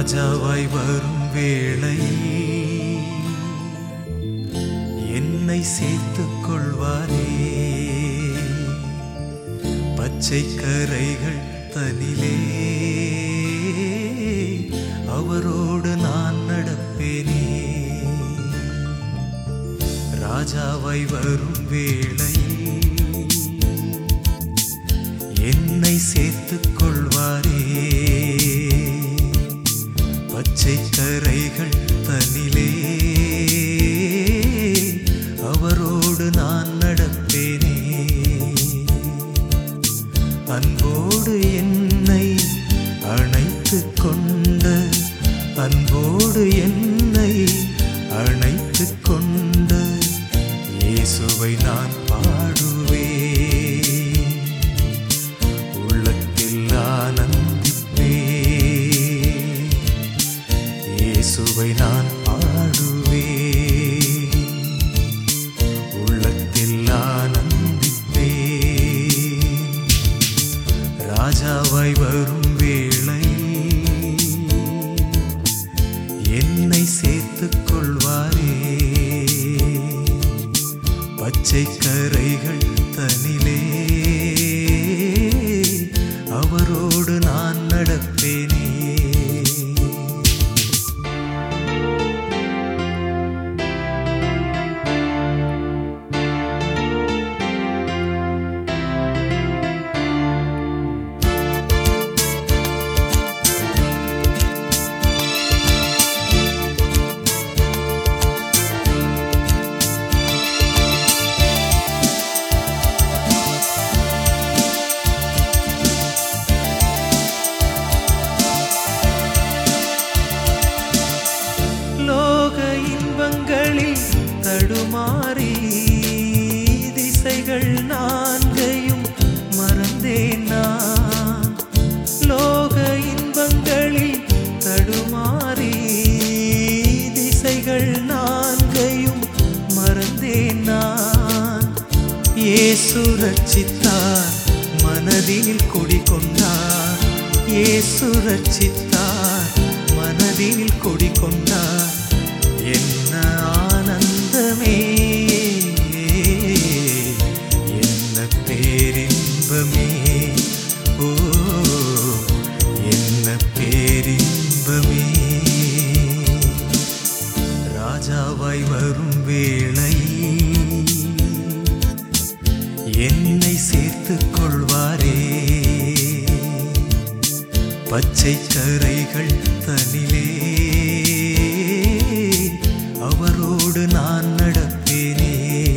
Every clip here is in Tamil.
ராஜாவாய் வரும் வேளை என்னை சேர்த்துக் கொள்வாரே பச்சை கரைகள் தனிலே அவரோடு நான் நடப்பேனே ராஜாவாய் வரும் வேளை என்னை சேர்த்துக் கொள்வாரே பச்சை கரைகள் தனிலே அவரோடு நான் நடப்பேனே அன்போடு என்னை அணைத்துக் கொண்ட அன்போடு என்னை அணைத்துக் கொண்ட இயேசுவை நான் பாடுவேன் உள்ளத்தில் ஆனந்திப்பே இயேசுவை நான் பாடுவேன் உள்ளத்தில் ஆனந்திப்பேன் ராஜாவாய் வரும் வேளை என்னை சேர்த்துக் கொள்வாரே பச்சை கரைகள் தனிலே அவரோடு நான் நடப்பேனே லோக இன்பங்களில் தடுமாறி திசைகள் நான்கையும் மறந்தேன் நான் லோக இன்பங்களில் தடுமாறி திசைகள் நான்கையும் மறந்தேன் நான் இயேசு ரட்சித்தார் மனதில் குடிகொண்டார் இயேசு ரட்சித்தார் மனதில் குடிகொண்டார் என்ன ஆனந்தமே என்ன பேரின்பமே ஓ என்ன பேரின்பமே ராஜாவாய் வரும் வேளை என்னை சேர்த்துக் கொள்வாரே பச்சை கரைகள் தனிலே அவரோடு நான் நடப்பேனே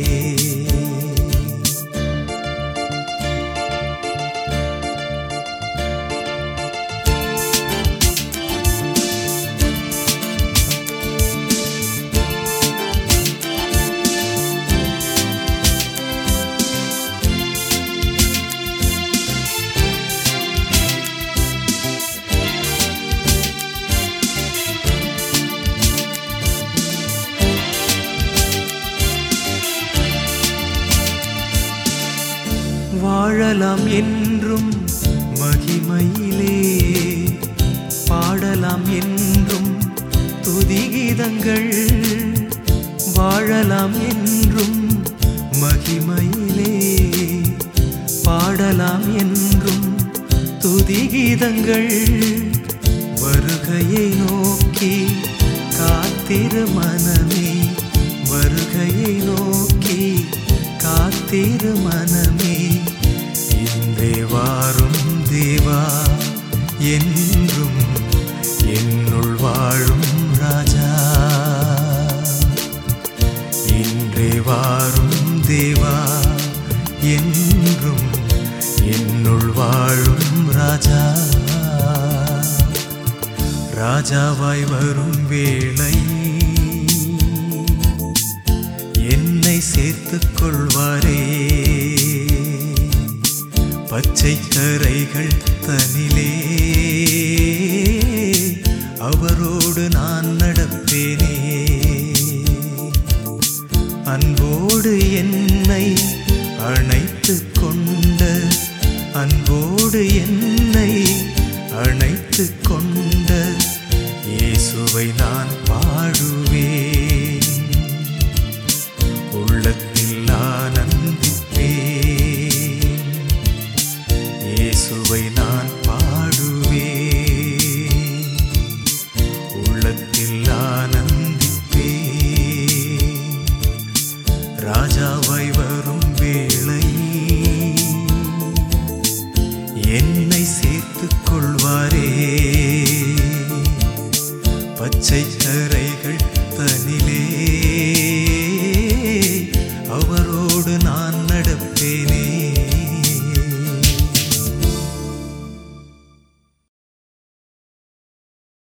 வாழலாம் என்றும் மகிமையிலே பாடலாம் என்றும் துதிகீதங்கள் வாழலாம் என்றும் மகிமையிலே பாடலாம் என்றும் துதிகீதங்கள் வருகையை நோக்கி காத்திரு மனமே வருகையை நோக்கி காத்திரு மனமே இன்றே வாரும் தேவா என்றும் என்னுள் வாழும் ராஜா இன்றே வாரும் தேவா என்றும் என்னுள் வாழும் ராஜா ராஜாவாய் வரும் வேளை என்னை சேர்த்துக் கொள்வாரே பச்சை கரைகள் தனிலே அவரோடு நான் நடப்பேனே அன்போடு என்னை அணைத்துக் கொண்ட அன்போடு என்னை அணைத்துக் கொண்ட இயேசுவை நான் பாடுவேன் உள்ளத்தில் ஆனந்திப்பேன் இயேசுவை நான் பாடுவேன் உள்ளத்தில் ஆனந்திப்பேன் ராஜாவாய் வரும் வேளையில் என்னை சேர்த்துக் கொள்வாரே பச்சை தரை